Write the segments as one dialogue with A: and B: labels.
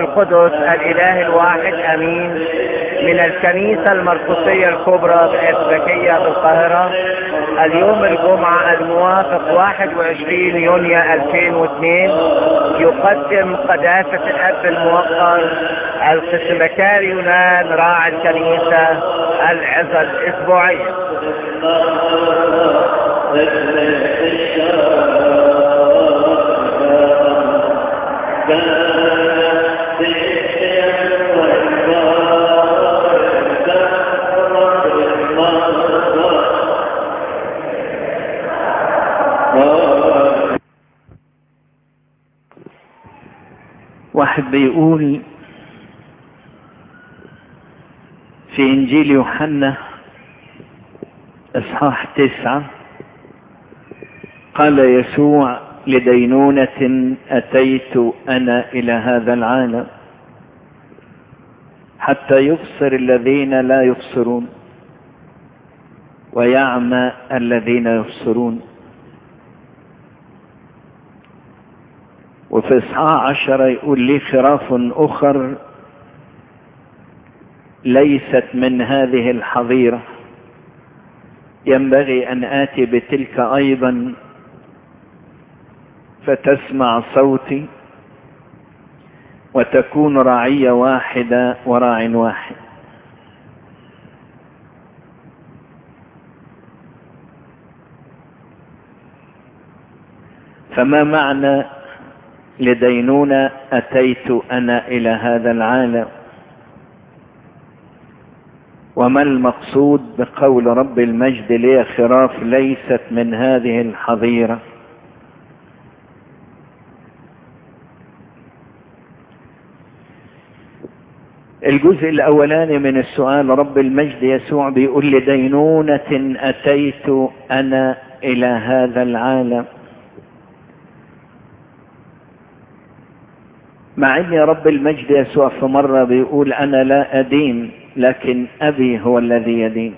A: القدس الإله الواحد أمين من الكنيسة المرقسية الكبرى الإسبكية بالقاهرة اليوم الجمعة الموافق 21 يونيو 2002 يقدم قداسة الأب الموقر القسمكار يونان راعي الكنيسة العظة الأسبوعية
B: واحد بيقول في انجيل يوحنا اصحاح تسعة قال يسوع لدينونة اتيت انا الى هذا العالم حتى يبصر الذين لا يبصرون ويعمى الذين يبصرون وفي إصحاح عشرة يقول لي خراف أخر ليست من هذه الحظيرة ينبغي أن آتي بتلك أيضا فتسمع صوتي وتكون رعية واحدة وراع واحد فما معنى لدينونة أتيت أنا إلى هذا العالم وما المقصود بقول رب المجد لي خراف ليست من هذه الحظيرة الجزء الأولاني من السؤال رب المجد يسوع بيقول لدينونة أتيت أنا إلى هذا العالم مع ان رب المجد يسوع في مرة بيقول انا لا ادين لكن ابي هو الذي يدين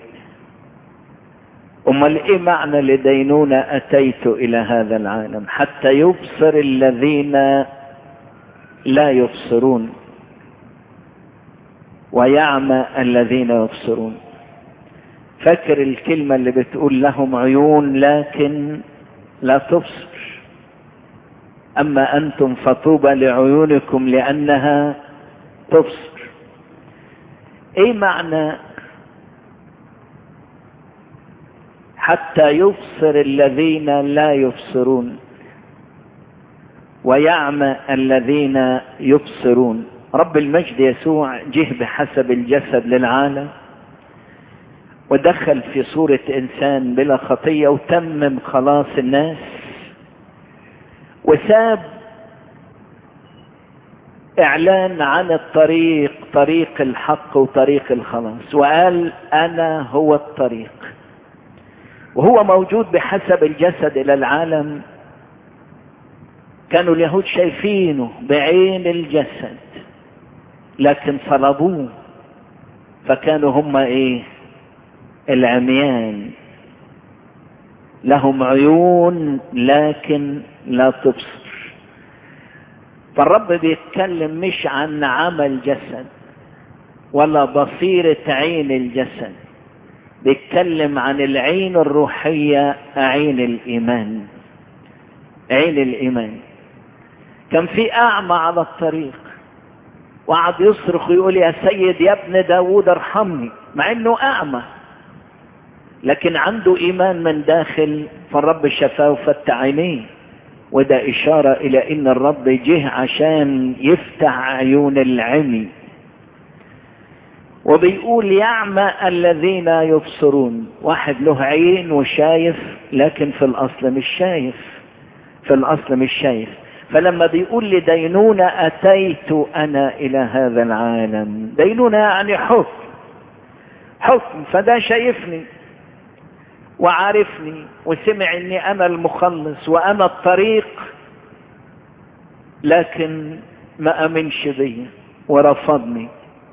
B: امال ايه معنى لدينونة اتيت الى هذا العالم حتى يبصر الذين لا يبصرون ويعمى الذين يبصرون فاكر الكلمة اللي بتقول لهم عيون لكن لا تبصر أما أنتم فطوبى لعيونكم لأنها تبصر إيه معنى حتى يبصر الذين لا يبصرون ويعمى الذين يبصرون رب المجد يسوع جه بحسب الجسد للعالم ودخل في صورة إنسان بلا خطية وتمم خلاص الناس وساب اعلان عن الطريق طريق الحق وطريق الخلاص وقال انا هو الطريق وهو موجود بحسب الجسد الى العالم كانوا اليهود شايفينه بعين الجسد لكن صلبوه فكانوا هم ايه العميان لهم عيون لكن لا تبصر فالرب بيتكلم مش عن عمل جسد ولا بصيرة عين الجسد بيتكلم عن العين الروحية عين الإيمان عين الإيمان كان في أعمى على الطريق وقعد يصرخ ويقول يا سيد يا ابن داود ارحمني مع انه اعمى لكن عنده ايمان من داخل فالرب شفاه وفتح عينيه وده اشارة الى ان الرب جه عشان يفتح عيون العمي وبيقول يعمى الذين يبصرون واحد له عين وشايف لكن في الاصل مش شايف في الاصل مش شايف فلما بيقول لي دينونة اتيت انا الى هذا العالم دينونة يعني حكم حكم فده شايفني وعارفني وسمع اني انا المخلص وانا الطريق لكن ما امنش بي ورفضني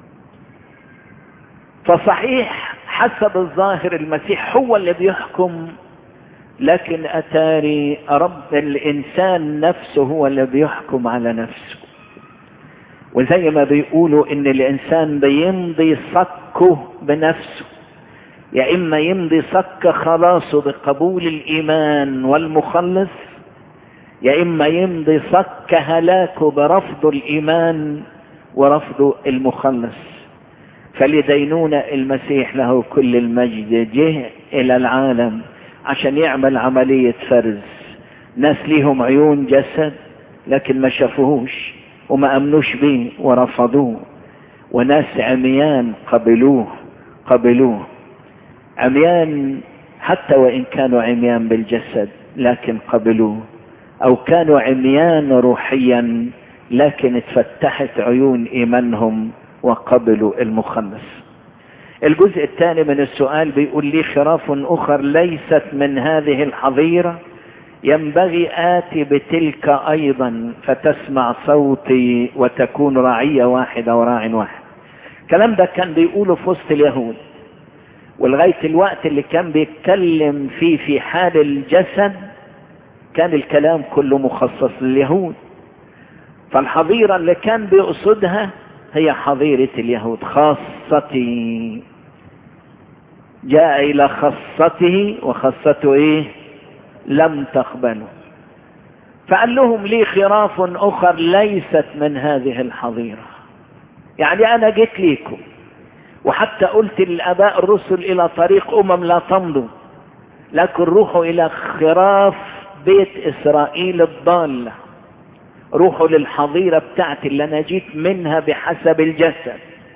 B: فصحيح حسب الظاهر المسيح هو اللي بيحكم لكن اتاري رب الانسان نفسه هو اللي بيحكم على نفسه وزي ما بيقولوا ان الانسان بيمضي صكه بنفسه يا اما يمضي صك خلاصه بقبول الايمان والمخلص يا اما يمضي صك هلاكه برفض الايمان ورفض المخلص فلدينون المسيح له كل المجد جه الى العالم عشان يعمل عملية فرز ناس ليهم عيون جسد لكن ما شافوهوش وما امنوش بيه ورفضوه وناس عميان قبلوه قبلوه عميان حتى وان كانوا عميان بالجسد لكن قبلوه او كانوا عميان روحيا لكن اتفتحت عيون ايمانهم وقبلوا المخلص الجزء الثاني من السؤال بيقول لي خراف اخر ليست من هذه الحظيره ينبغي آتي بتلك أيضا فتسمع صوتي وتكون رعية واحدة وراع واحد الكلام ده كان بيقوله في وسط اليهود ولغاية الوقت اللي كان بيتكلم فيه في حال الجسد كان الكلام كله مخصص لليهود فالحظيرة اللي كان بيقصدها هي حظيرة اليهود خاصتي جاء إلى خاصته وخاصته إيه لم تقبلوا فقال لهم لي خراف اخر ليست من هذه الحظيرة يعني انا جيت ليكم وحتى قلت للاباء الرسل الى طريق امم لا تمضوا لكن روحوا الى خراف بيت اسرائيل الضالة روحوا للحظيرة بتاعتي اللي انا جيت منها بحسب الجسد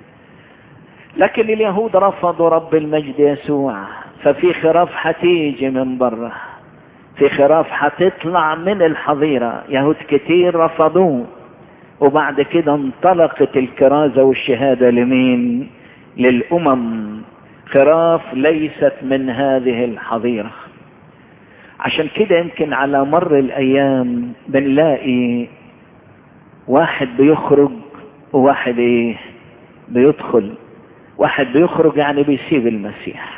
B: لكن اليهود رفضوا رب المجد يسوع ففي خراف حتيجي من بره في خراف هتطلع من الحظيرة يهود كتير رفضوه وبعد كده انطلقت الكرازة والشهادة لمين للأمم خراف ليست من هذه الحظيرة عشان كده يمكن على مر الأيام بنلاقي واحد بيخرج وواحد ايه بيدخل واحد بيخرج يعني بيسيب المسيح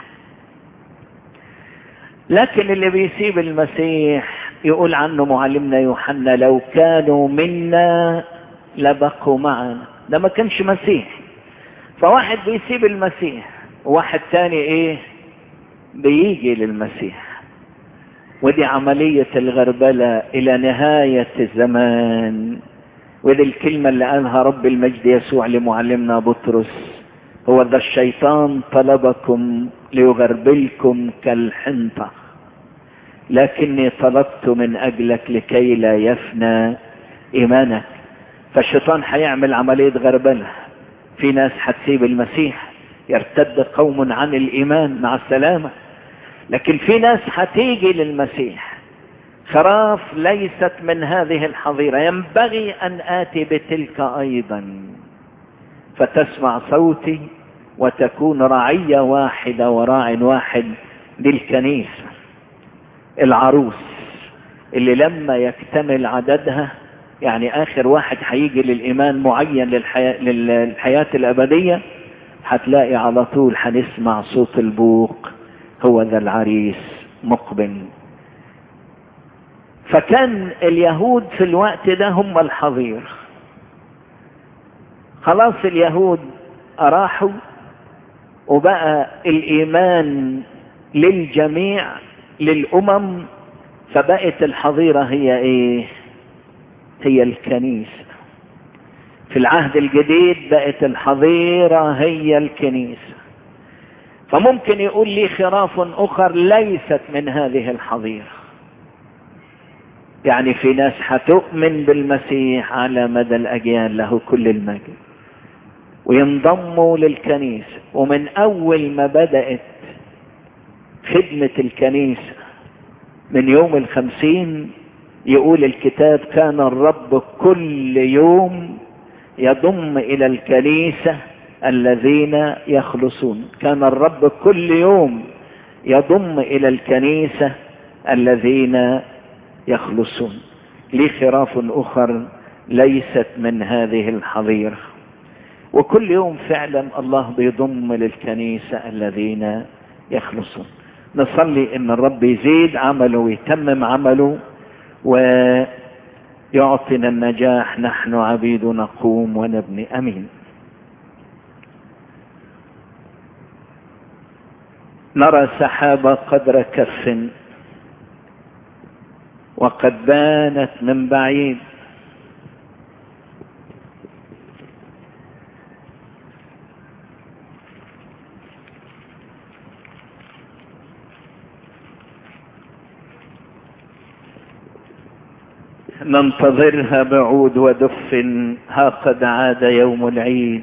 B: لكن اللي بيسيب المسيح يقول عنه معلمنا يوحنا لو كانوا منا لبقوا معنا ده ما كانش مسيح فواحد بيسيب المسيح وواحد تاني ايه بيجي للمسيح ودي عملية الغربلة الى نهاية الزمان ودي الكلمة اللي قالها رب المجد يسوع لمعلمنا بطرس هو ده الشيطان طلبكم ليغربلكم كالحنطة لكني طلبت من أجلك لكي لا يفنى إيمانك فالشيطان هيعمل عملية غربلة في ناس هتسيب المسيح يرتد قوم عن الإيمان مع السلامة لكن في ناس هتيجي للمسيح خراف ليست من هذه الحظيرة ينبغي أن آتي بتلك أيضا فتسمع صوتي وتكون رعية واحدة وراع واحد للكنيسة العروس اللي لما يكتمل عددها يعني آخر واحد هيجي للإيمان معين للحياة, للحياة الأبدية هتلاقي على طول هنسمع صوت البوق هو ذا العريس مقبل فكان اليهود في الوقت ده هم الحظير خلاص اليهود راحوا وبقى الايمان للجميع للامم فبقت الحظيره هي ايه هي الكنيسه في العهد الجديد بقت الحظيره هي الكنيسه فممكن يقول لي خراف اخر ليست من هذه الحظيره يعني في ناس هتؤمن بالمسيح على مدى الاجيال له كل المجد وينضموا للكنيسة ومن أول ما بدأت خدمة الكنيسة من يوم الخمسين يقول الكتاب كان الرب كل يوم يضم إلى الكنيسة الذين يخلصون كان الرب كل يوم يضم إلى الكنيسة الذين يخلصون لي خراف أخر ليست من هذه الحظيره وكل يوم فعلا الله بيضم للكنيسة الذين يخلصون نصلي ان الرب يزيد عمله ويتمم عمله يعطينا النجاح نحن عبيد نقوم ونبني امين نرى سحابة قدر كف وقد بانت من بعيد ننتظرها بعود ودف ها قد عاد يوم العيد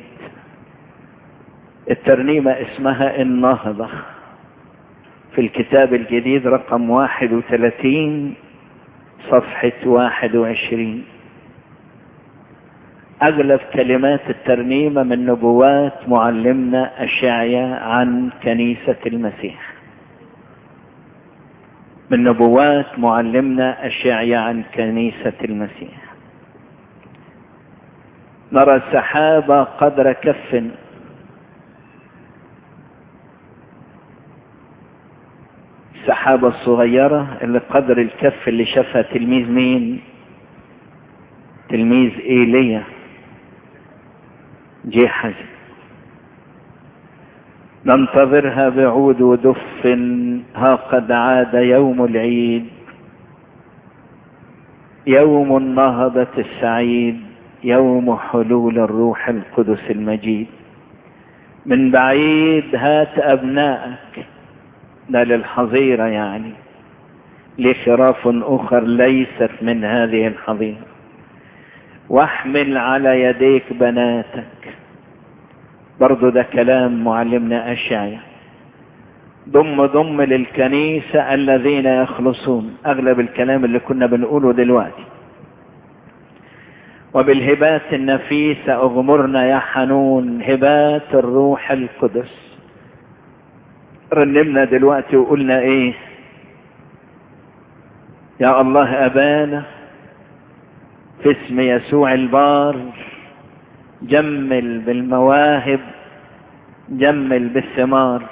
B: الترنيمة اسمها النهضة في الكتاب الجديد رقم واحد وثلاثين صفحة واحد وعشرين أغلب كلمات الترنيمة من نبوات معلمنا أشعيا عن كنيسة المسيح من نبوات معلمنا أشعيا عن كنيسة المسيح نرى سحابة قدر كف السحابة الصغيرة اللي قدر الكف اللي شافها تلميذ مين تلميذ ايليا جيحز ننتظرها بعود ودف ها قد عاد يوم العيد يوم النهضة السعيد يوم حلول الروح القدس المجيد من بعيد هات أبنائك ده للحظيرة يعني لخراف أخر ليست من هذه الحظيرة واحمل على يديك بناتك برضو ده كلام معلمنا أشعيا ضم ضم للكنيسة الذين يخلصون أغلب الكلام اللي كنا بنقوله دلوقتي وبالهبات النفيسة أغمرنا يا حنون هبات الروح القدس رنمنا دلوقتي وقلنا ايه يا الله ابانا في اسم يسوع البار جمل بالمواهب جمل بالثمار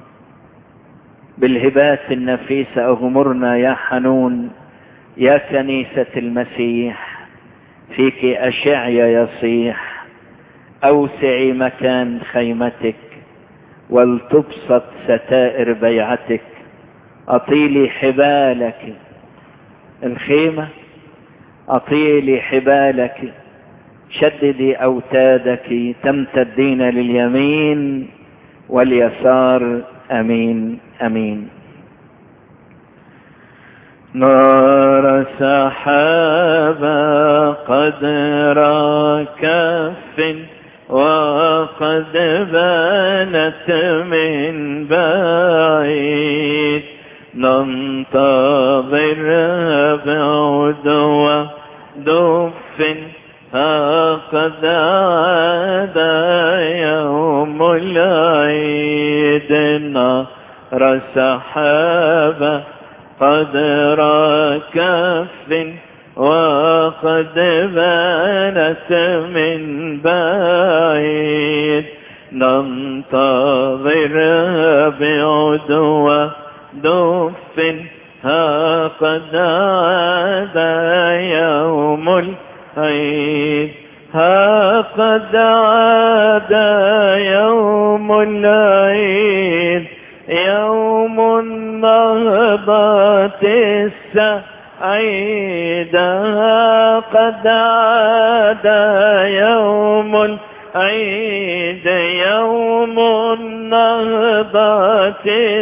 B: بالهبات النفيسة اغمرنا يا حنون يا كنيسة المسيح فيك أشعيا يصيح أوسعي مكان خيمتك ولتبسط ستائر بيعتك أطيلي حبالك الخيمة أطيلي حبالك شددي أوتادك تمتدين لليمين واليسار أمين أمين نار سحابة قدر كف وقد بانت من بعيد ننتظر بعد ودف قد عاد يوم العيد نار سحابة قدر كف وقد بانت من بعيد ننتظر بعدوى دف ها قد عاد يوم العيد ها قد عاد يوم العيد يوم النهضة السعيد ها قد عاد يوم العيد يوم النهضة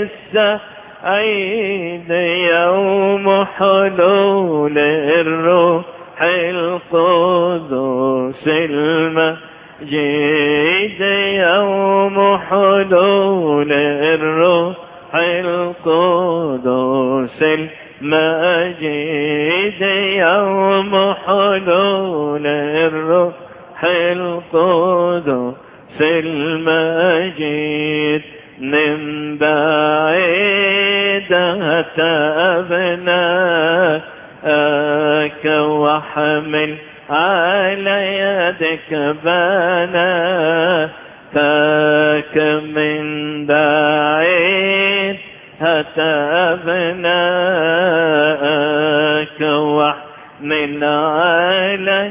B: السعيد يوم حلول الروح القدس المجيد يوم حلول الروح القدس المجيد يوم حلول الروح القدس المجيد من بعيد أبناءك وحمل على يدك بناتك من بعيد أتى أبناءك من علي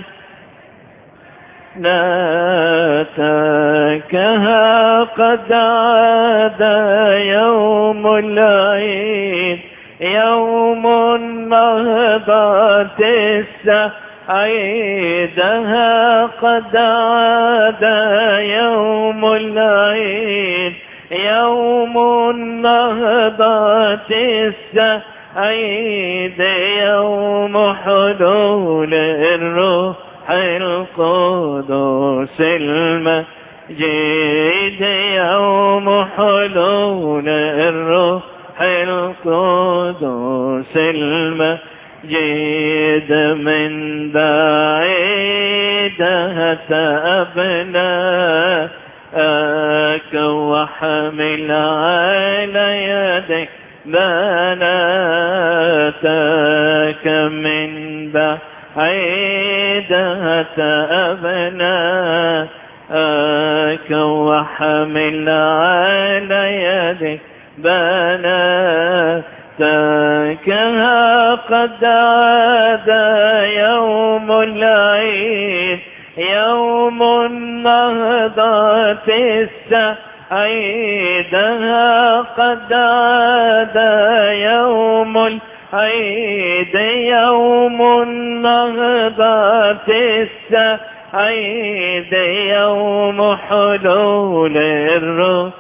B: ناتكها قد عاد يوم العيد يوم النهضة السعيدها قد عاد يوم العيد يوم النهضة السعيد يوم حلول الروح القدس المجيد يوم حلول الروح القدس المجيد من بعيد أبناءك وحمل على يدك بناتك من بعيد أبناءك وحمل على يدك بناتك قد عاد يوم العيد يوم النهضة السعيد قد عاد يوم العيد يوم النهضة السعيد يوم حلول الروح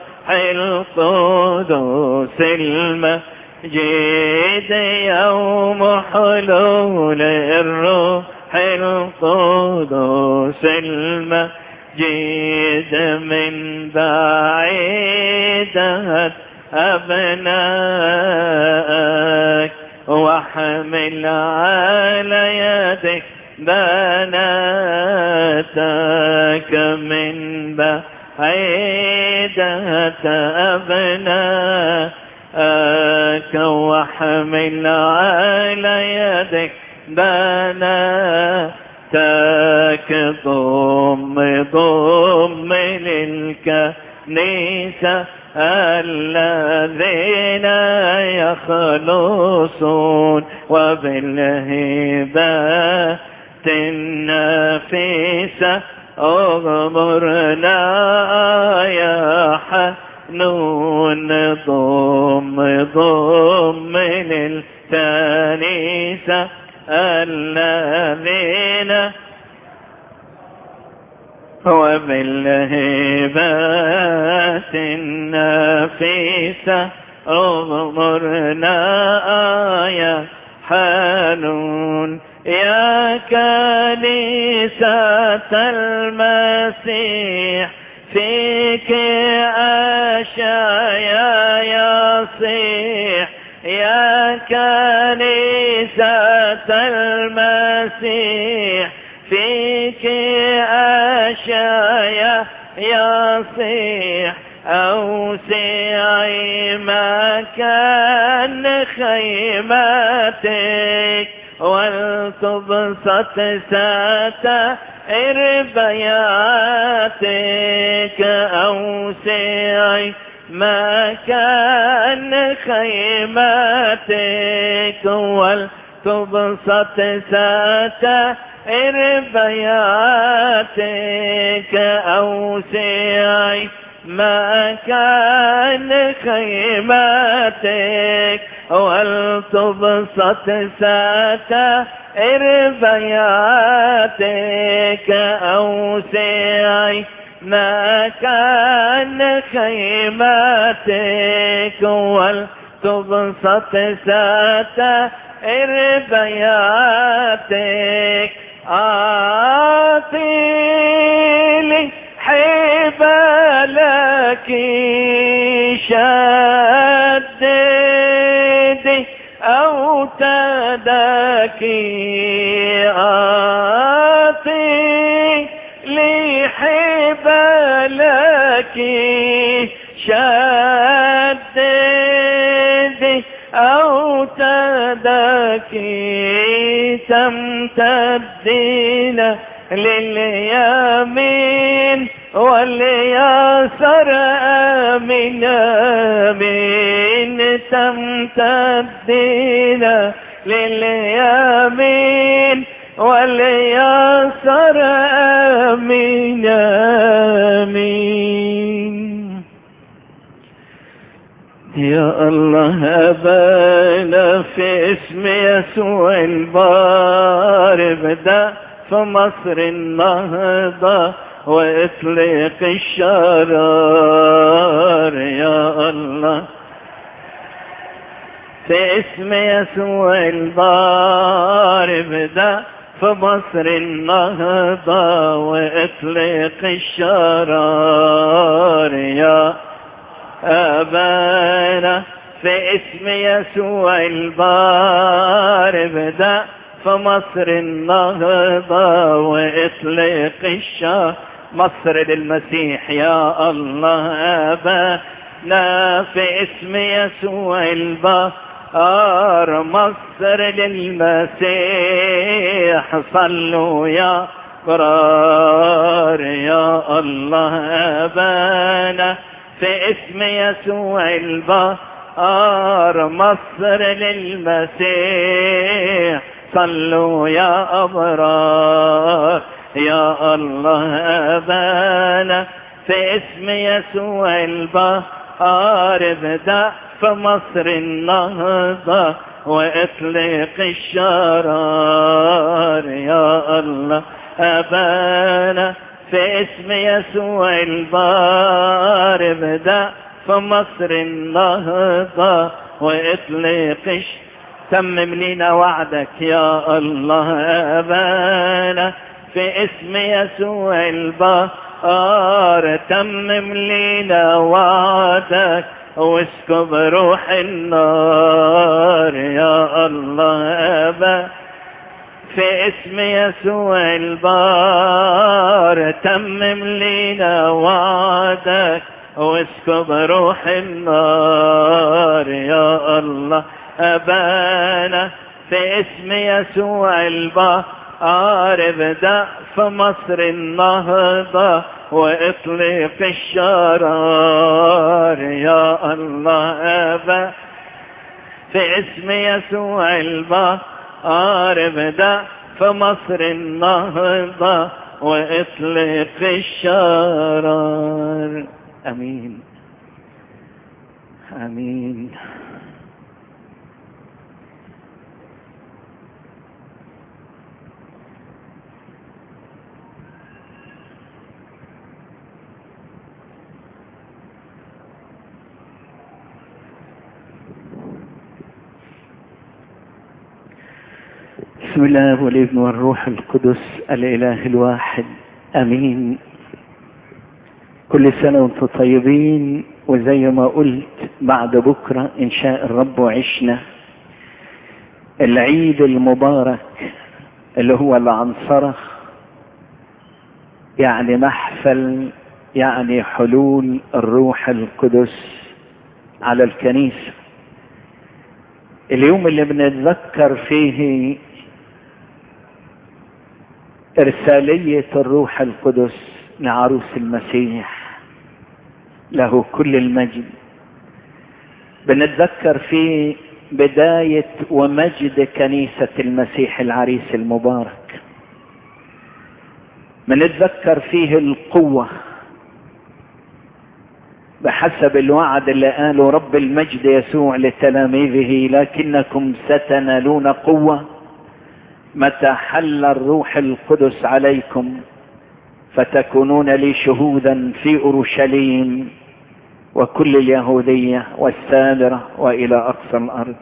B: القدس المجيد يوم حلول الروح القدس المجيد من بعيد أبنائك وحمل على يدك بناتك من بعيد أبنائك وحمل على يدك بناتك ضم ضم للكنيسة الذين يخلصون وبالهبات النفيسة أغمرنا يا حنون ضم ضم للكنيسة الذين وبالهبات النفيسة اغمرنا يا حنون يا كنيسة المسيح فيك أشياء يصيح يا كنيسة المسيح فيك أشياء يصيح أوسعي مكان خيمتك ولتبسط ستائر بياتك أوسعي مكان خيمتك ولتبسط ستائر بياتك أوسعي مكان خيمتك ولتبسط ستائر بياتك أوسعي مكان خيمتك ولتبسط ستائر بياتك أعطيني حبالك شددي أو تدكي أعطي لي حبالك شددي أو تدكي تمتدين لليمين واليسر آمين آمين تمتدين لليمين واليسر امين امين يا الله ابانا في اسم يسوع البار بدا في مصر النهضة واطلق الشرار يا الله في اسم يسوع البار بدا في مصر النهضة واطلق الشرار يا أبانا في اسم يسوع البار بدا في مصر النهضة واطلق الشرار مصر للمسيح يا الله أبانا في اسم يسوع البار مصر للمسيح صلوا يا قرار يا الله أبانا في اسم يسوع البار مصر للمسيح صلوا يا أبرار يا الله أبانا في اسم يسوع البار ابدأ في مصر النهضة واطلق الشرار يا الله أبانا في اسم يسوع البار ابدأ في مصر النهضة واطلق الش... تمم لنا وعدك يا الله أبانا في اسم يسوع البار تمم لنا وعدك واسكب روح النار يا الله أبا في اسم يسوع البار تمم لنا وعدك واسكب روح النار يا الله أبانا في اسم يسوع البار ابدأ في مصر النهضة واطلق الشرار يا الله أبا في اسم يسوع البار ابدأ في مصر النهضة واطلق الشرار امين امين بسم الله والابن والروح القدس الاله الواحد امين كل سنة وانتم طيبين وزي ما قلت بعد بكرة ان شاء الرب وعشنا العيد المبارك اللي هو العنصرة يعني محفل يعني حلول الروح القدس على الكنيسة اليوم اللي بنتذكر فيه إرسالية الروح القدس لعروس المسيح له كل المجد بنتذكر في بداية ومجد كنيسة المسيح العريس المبارك بنتذكر فيه القوة بحسب الوعد اللي قاله رب المجد يسوع لتلاميذه لكنكم ستنالون قوه متى حل الروح القدس عليكم فتكونون لي شهودا في اورشليم وكل اليهوديه والسامره والى اقصى الارض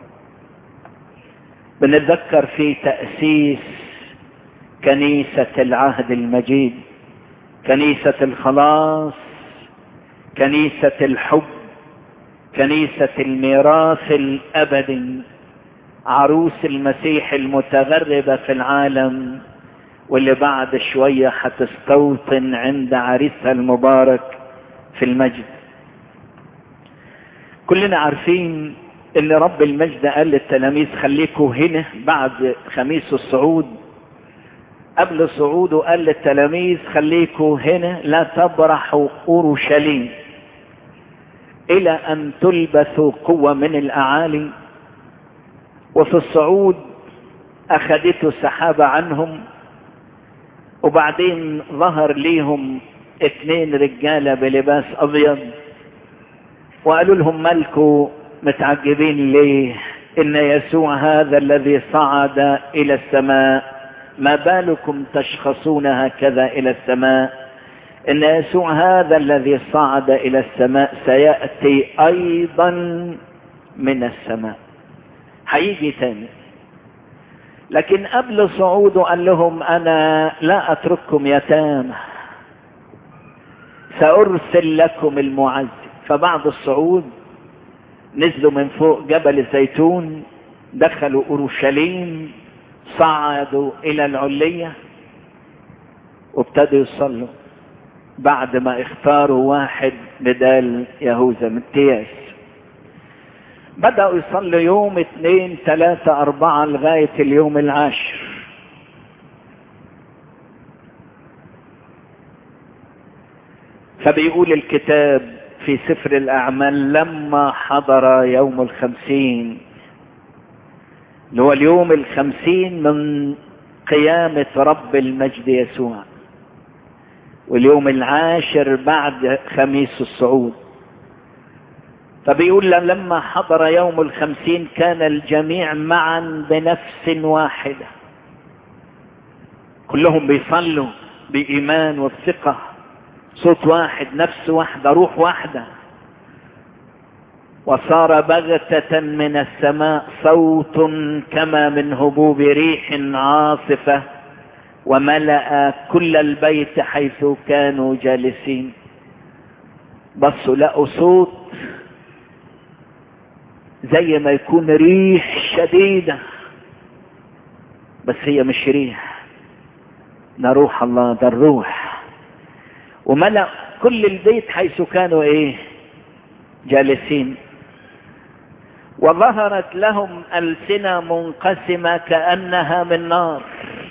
B: بنتذكر في تاسيس كنيسه العهد المجيد كنيسه الخلاص كنيسه الحب كنيسه الميراث الابدي عروس المسيح المتغربة في العالم واللي بعد شوية هتستوطن عند عريسها المبارك في المجد كلنا عارفين ان رب المجد قال للتلاميذ خليكوا هنا بعد خميس الصعود قبل صعوده قال للتلاميذ خليكوا هنا لا تبرحوا اورشليم الى ان تلبثوا قوة من الاعالي وفي الصعود اخدته سحابة عنهم وبعدين ظهر ليهم اتنين رجالة بلباس ابيض وقالوا لهم مالكوا متعجبين ليه ان يسوع هذا الذي صعد الى السماء ما بالكم تشخصون هكذا الى السماء ان يسوع هذا الذي صعد الى السماء سياتي ايضا من السماء هيجي تاني لكن قبل صعوده قال لهم انا لا اترككم يتامى سارسل لكم المعز فبعد الصعود نزلوا من فوق جبل الزيتون دخلوا اورشليم صعدوا الى العليه وابتدوا يصلوا بعد ما اختاروا واحد بدال يهوذا من تياس بدأوا يصلوا يوم اثنين ثلاثة أربعة لغاية اليوم العاشر فبيقول الكتاب في سفر الأعمال لما حضر يوم الخمسين اللي هو اليوم الخمسين من قيامة رب المجد يسوع واليوم العاشر بعد خميس الصعود فبيقول لما حضر يوم الخمسين كان الجميع معا بنفس واحدة كلهم بيصلوا بإيمان والثقة صوت واحد نفس واحدة روح واحدة وصار بغتة من السماء صوت كما من هبوب ريح عاصفة وملأ كل البيت حيث كانوا جالسين بصوا لقوا صوت زي ما يكون ريح شديدة بس هي مش ريح ده روح الله ده الروح وملأ كل البيت حيث كانوا ايه جالسين وظهرت لهم ألسنة منقسمة كأنها من نار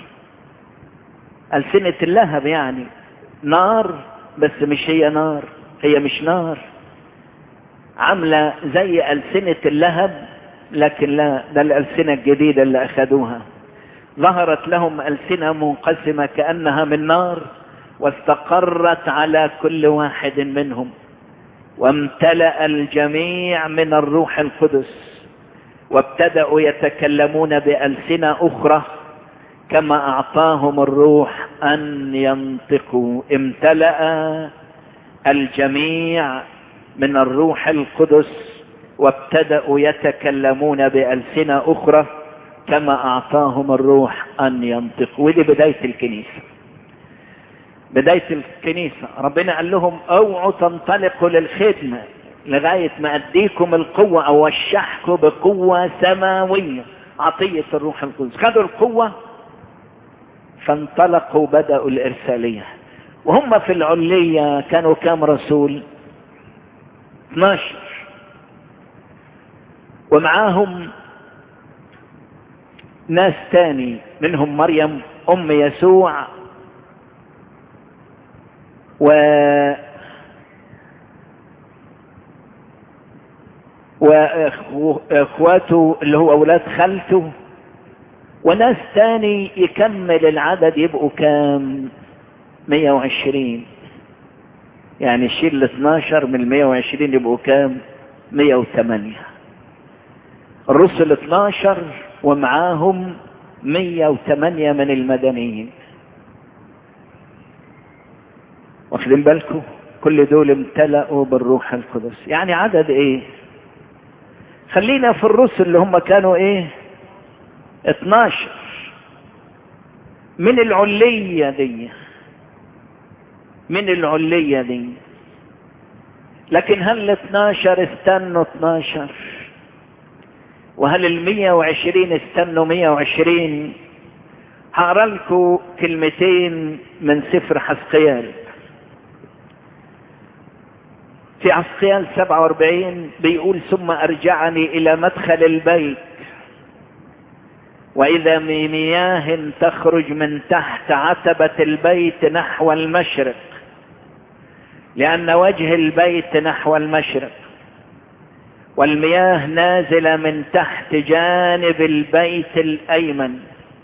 B: ألسنة اللهب يعني نار بس مش هي نار هي مش نار عاملة زي ألسنة اللهب لكن لا ده الألسنة الجديدة اللي أخذوها ظهرت لهم ألسنة منقسمة كأنها من نار واستقرت على كل واحد منهم وامتلأ الجميع من الروح القدس وابتدأوا يتكلمون بألسنة أخرى كما أعطاهم الروح أن ينطقوا امتلأ الجميع من الروح القدس وابتدأوا يتكلمون بألسنة أخرى كما أعطاهم الروح أن ينطقوا ودي بداية الكنيسة بداية الكنيسة ربنا قال لهم اوعوا تنطلقوا للخدمة لغاية ما أديكم القوة أو أوشحكم بقوة سماوية عطية الروح القدس خدوا القوة فانطلقوا بدأوا الإرسالية وهم في العلية كانوا كام رسول 12 ومعاهم ناس تاني منهم مريم أم يسوع و واخواته اللي هو اولاد خالته وناس تاني يكمل العدد يبقوا كام 120 يعني شيل ال 12 من 120 يبقوا كام 108 الرسل 12 ومعاهم 108 من المدنيين واخدين بالكم كل دول امتلأوا بالروح القدس يعني عدد ايه خلينا في الرسل اللي هم كانوا ايه 12 من العلية دي من العلية دي لكن هل ال 12 استنوا 12 وهل ال 120 استنوا 120 هقرا لكم كلمتين من سفر حسقيال في عسقيال 47 بيقول ثم أرجعني إلى مدخل البيت وإذا مياه تخرج من تحت عتبة البيت نحو المشرق لأن وجه البيت نحو المشرق والمياه نازلة من تحت جانب البيت الأيمن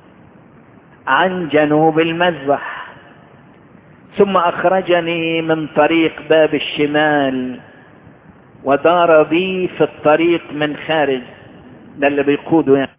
B: عن جنوب المذبح ثم اخرجني من طريق باب الشمال ودار بي في الطريق من خارج ده اللي بيقوده يعني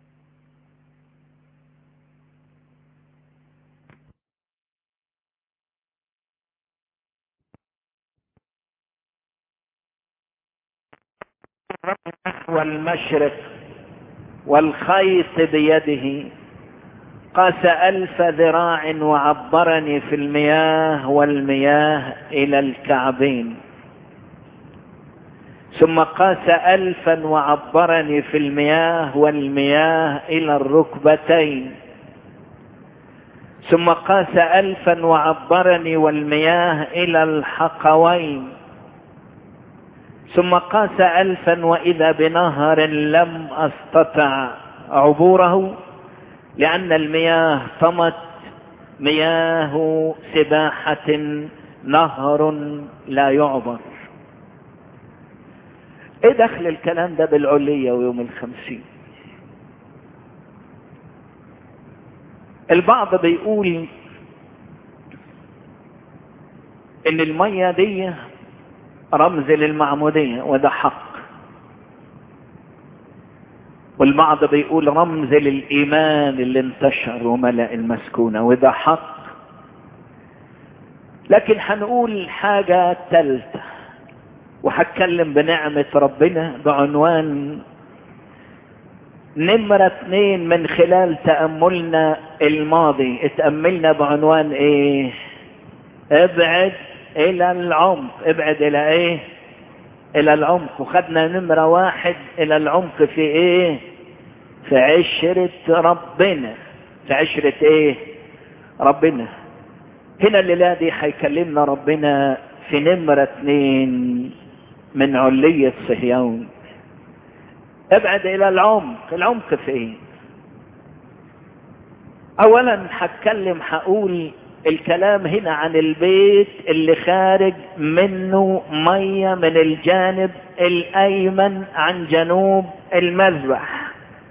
B: والمشرق والخيط بيده قاس ألف ذراع وعبرني في المياه والمياه إلى الكعبين ثم قاس ألفا وعبرني في المياه والمياه إلى الركبتين ثم قاس ألفا وعبرني والمياه إلى الحقوين ثم قاس ألفا وإذا بنهر لم أستطع عبوره لأن المياه طمت مياه سباحة نهر لا يعبر ايه دخل الكلام ده بالعلية ويوم الخمسين البعض بيقول ان المية دي رمز للمعمودية وده حق والبعض بيقول رمز للإيمان اللي انتشر وملأ المسكونة وده حق لكن هنقول حاجة تالتة وهتكلم بنعمة ربنا بعنوان نمرة اتنين من خلال تأملنا الماضي اتأملنا بعنوان ايه ابعد الى العمق ابعد الى ايه الى العمق وخدنا نمرة واحد الى العمق في ايه في عشرة ربنا في عشرة ايه ربنا هنا الليلة دي هيكلمنا ربنا في نمرة اتنين من علية صهيون ابعد الى العمق العمق في ايه اولا هتكلم هقول الكلام هنا عن البيت اللي خارج منه مية من الجانب الايمن عن جنوب المذبح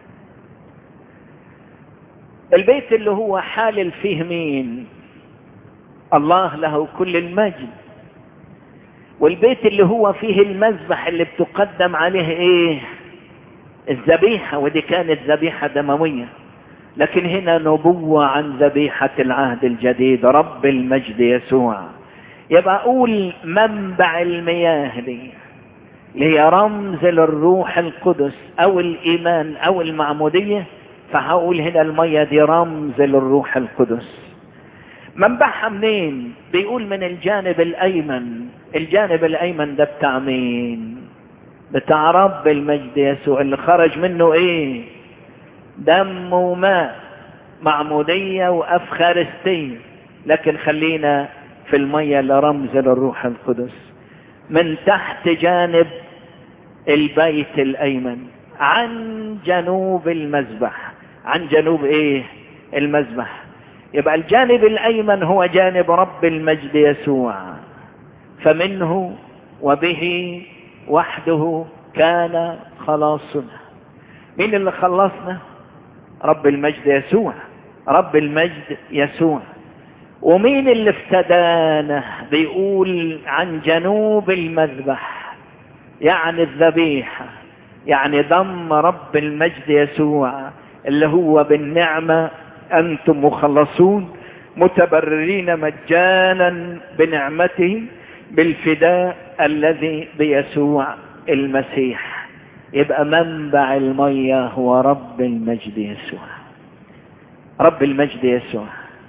B: البيت اللي هو حالل فيه مين الله له كل المجد والبيت اللي هو فيه المذبح اللي بتقدم عليه ايه الذبيحة ودي كانت ذبيحة دموية لكن هنا نبوة عن ذبيحة العهد الجديد رب المجد يسوع يبقى اقول منبع المياه دي اللي هي رمز للروح القدس او الايمان او المعمودية فهقول هنا المية دي رمز للروح القدس منبعها منين بيقول من الجانب الايمن الجانب الايمن ده بتاع مين بتاع رب المجد يسوع اللي خرج منه ايه دم وماء معمودية وافخارستية لكن خلينا في المية لرمز للروح القدس من تحت جانب البيت الايمن عن جنوب المذبح عن جنوب ايه المذبح يبقى الجانب الايمن هو جانب رب المجد يسوع فمنه وبه وحده كان خلاصنا مين اللي خلصنا رب المجد يسوع رب المجد يسوع ومين اللي افتدانا بيقول عن جنوب المذبح يعني الذبيحة يعني دم رب المجد يسوع اللي هو بالنعمة أنتم مخلصون متبررين مجانا بنعمته بالفداء الذي بيسوع المسيح يبقى منبع المية هو رب المجد يسوع رب المجد يسوع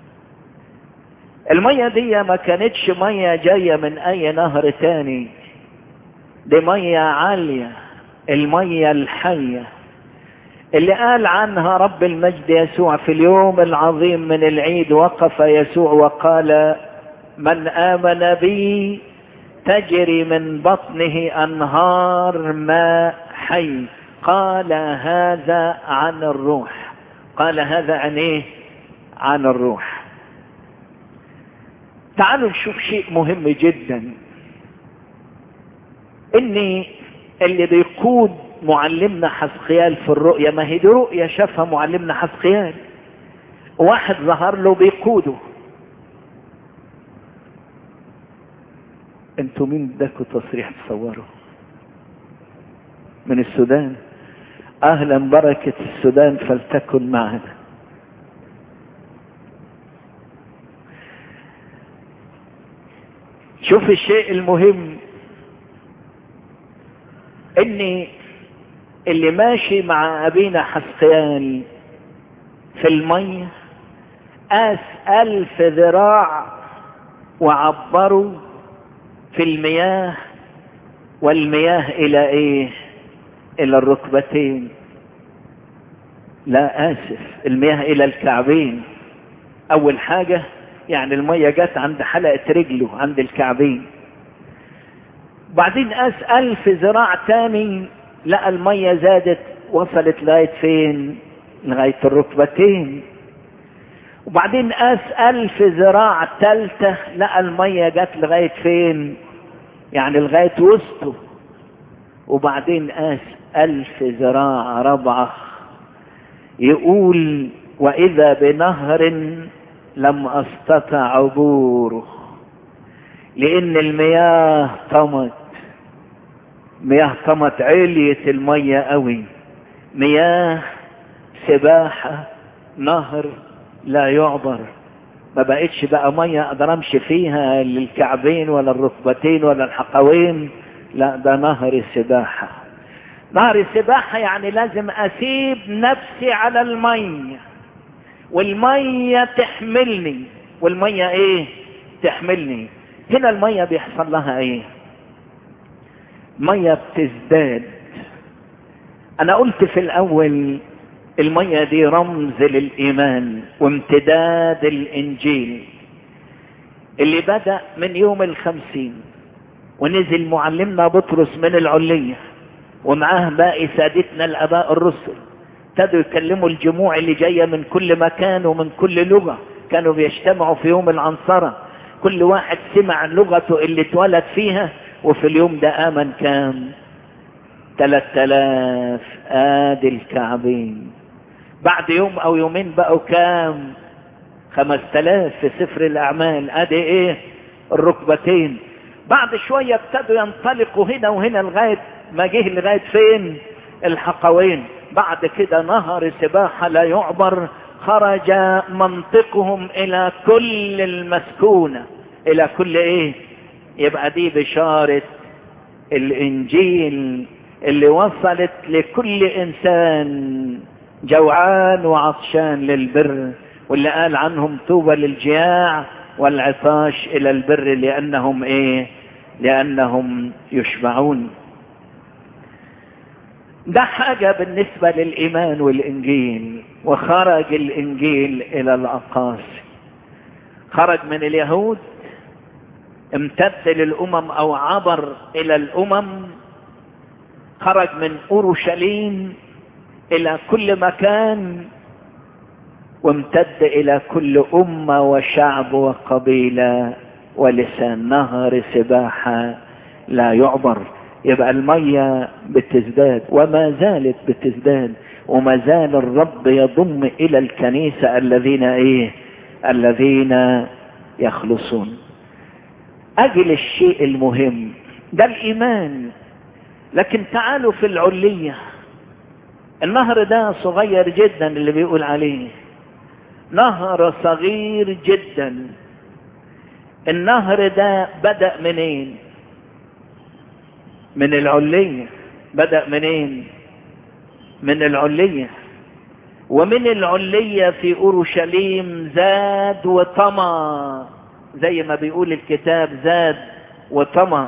B: المية دي ما كانتش مية جاية من اي نهر تاني دي مية عالية المية الحية اللي قال عنها رب المجد يسوع في اليوم العظيم من العيد وقف يسوع وقال من آمن بي تجري من بطنه أنهار ماء حي قال هذا عن الروح قال هذا عن ايه عن الروح تعالوا نشوف شيء مهم جدا ان اللي بيقود معلمنا حسقيال في الرؤيا ما هي دي رؤيا شافها معلمنا حسقيال واحد ظهر له بيقوده انتوا مين اداكوا تصريح تصوروا من السودان اهلا بركة السودان فلتكن معنا شوف الشيء المهم اني اللي ماشي مع ابينا حسقيان في المية قاس الف ذراع وعبروا في المياه والمياه الى ايه الى الركبتين لا اسف المياه الى الكعبين اول حاجة يعني المية جت عند حلقة رجله عند الكعبين بعدين قاس الف ذراع تاني لقى المية زادت وصلت لغاية فين لغاية الركبتين وبعدين قاس ألف ذراع تالتة لقى المية جت لغاية فين يعني لغاية وسطه وبعدين قاس ألف ذراع رابعة يقول وإذا بنهر لم أستطع عبوره لأن المياه طمت مياه طمت علية المية قوي مياه سباحة نهر لا يعبر ما بقتش بقى مية اقدر امشي فيها للكعبين ولا الركبتين ولا الحقوين لا ده نهر سباحة نهر سباحة يعني لازم اسيب نفسي على المية والمية تحملني والمية ايه تحملني هنا المية بيحصل لها ايه مية بتزداد انا قلت في الاول المية دي رمز للإيمان وامتداد الإنجيل اللي بدأ من يوم الخمسين ونزل معلمنا بطرس من العلية ومعاه باقي سادتنا الآباء الرسل ابتدوا يكلموا الجموع اللي جاية من كل مكان ومن كل لغة كانوا بيجتمعوا في يوم العنصرة كل واحد سمع لغته اللي اتولد فيها وفي اليوم ده آمن كام ثلاث آلاف آدي الكعبين بعد يوم او يومين بقوا كام خمس تلاف في سفر الاعمال ادي ايه الركبتين بعد شوية ابتدوا ينطلقوا هنا وهنا لغاية ما جه لغاية فين الحقوين بعد كده نهر سباحة لا يعبر خرج منطقهم الى كل المسكونة الى كل ايه يبقى دي بشارة الانجيل اللي وصلت لكل انسان جوعان وعطشان للبر واللي قال عنهم طوبى للجياع والعطاش الى البر لانهم ايه لانهم يشبعون ده حاجة بالنسبة للإيمان والإنجيل وخرج الإنجيل إلى الأقاصي خرج من اليهود امتد للأمم أو عبر إلى الأمم خرج من أورشليم الى كل مكان وامتد الى كل امة وشعب وقبيلة ولسان نهر سباحة لا يعبر يبقى المية بتزداد وما زالت بتزداد وما زال الرب يضم الى الكنيسة الذين ايه الذين يخلصون اجل الشيء المهم ده الايمان لكن تعالوا في العليه النهر ده صغير جدا اللي بيقول عليه نهر صغير جدا النهر ده بدأ منين من العلية بدأ منين من العلية ومن العلية في أورشليم زاد وطمى زي ما بيقول الكتاب زاد وطمى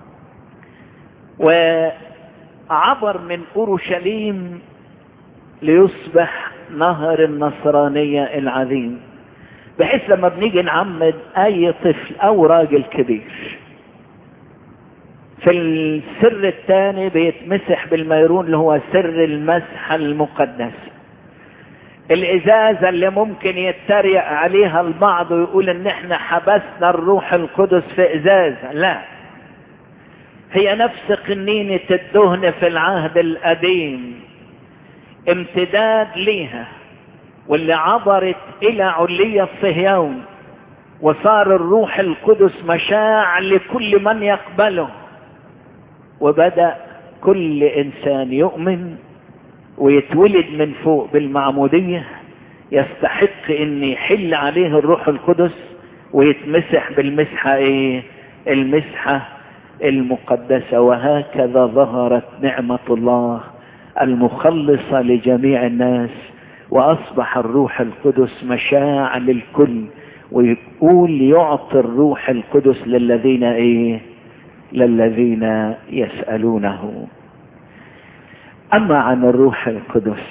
B: وعبر من أورشليم ليصبح نهر النصرانية العظيم بحيث لما بنيجي نعمد اي طفل او راجل كبير في السر الثاني بيتمسح بالميرون اللي هو سر المسح المقدس الازازة اللي ممكن يتريق عليها البعض ويقول ان احنا حبسنا الروح القدس في ازازة لا هي نفس قنينة الدهن في العهد القديم امتداد ليها واللي عبرت الى علية صهيون وصار الروح القدس مشاع لكل من يقبله وبدأ كل انسان يؤمن ويتولد من فوق بالمعمودية يستحق ان يحل عليه الروح القدس ويتمسح بالمسحة ايه المسحة المقدسة وهكذا ظهرت نعمة الله المخلصة لجميع الناس واصبح الروح القدس مشاع للكل ويقول يعطي الروح القدس للذين ايه للذين يسألونه اما عن الروح القدس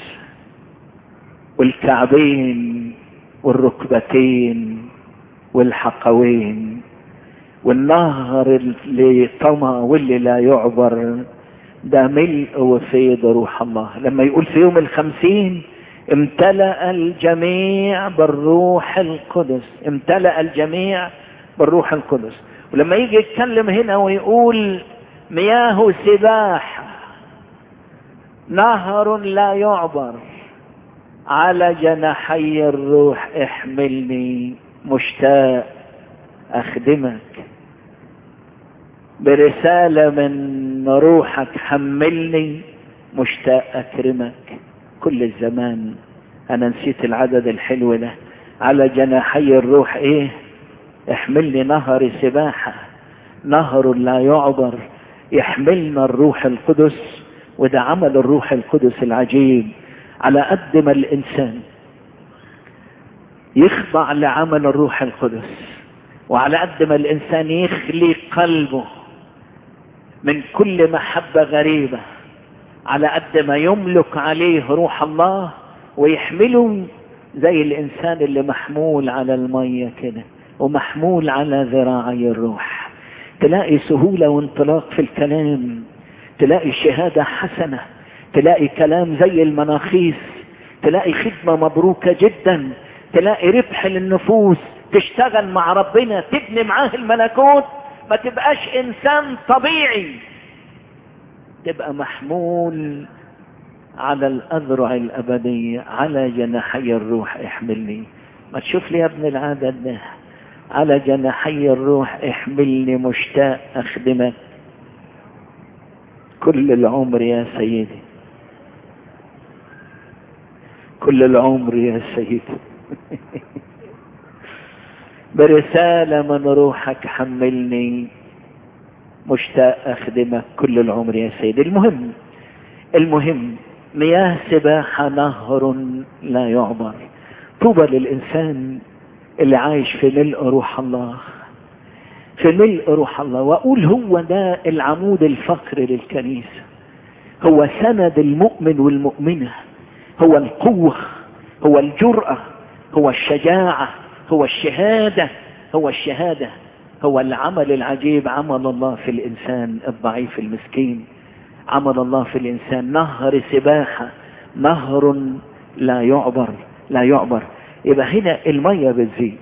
B: والكعبين والركبتين والحقوين والنهر اللي طمى واللي لا يعبر ده ملء وفيض روح الله لما يقول في يوم الخمسين امتلأ الجميع بالروح القدس امتلأ الجميع بالروح القدس ولما يجي يتكلم هنا ويقول مياه سباحة نهر لا يعبر على جناحي الروح احملني مشتاق اخدمك برسالة من روحك حملني مشتاق اكرمك كل الزمان انا نسيت العدد الحلو ده على جناحي الروح ايه احملني نهر سباحة نهر لا يعبر يحملنا الروح القدس وده عمل الروح القدس العجيب على قد ما الانسان يخضع لعمل الروح القدس وعلى قد ما الانسان يخلي قلبه من كل محبة غريبة على قد ما يملك عليه روح الله ويحمله زي الانسان اللي محمول على المية كده ومحمول على ذراعي الروح تلاقي سهولة وانطلاق في الكلام تلاقي شهادة حسنة تلاقي كلام زي المناخيس تلاقي خدمة مبروكة جدا تلاقي ربح للنفوس تشتغل مع ربنا تبني معاه الملكوت ما تبقاش انسان طبيعي تبقى محمول على الاذرع الابدية على جناحي الروح احملني ما تشوف لي يا ابن العدد ده على جناحي الروح احملني مشتاق اخدمك كل العمر يا سيدي كل العمر يا سيدي برسالة من روحك حملني مشتاق أخدمك كل العمر يا سيدي المهم المهم مياه سباحة نهر لا يعبر طوبى للإنسان اللي عايش في ملء روح الله في ملء روح الله وأقول هو ده العمود الفقري للكنيسة هو سند المؤمن والمؤمنة هو القوة هو الجرأة هو الشجاعة هو الشهادة هو الشهادة هو العمل العجيب عمل الله في الإنسان الضعيف المسكين عمل الله في الإنسان نهر سباحة نهر لا يعبر لا يعبر يبقى هنا المية بتزيد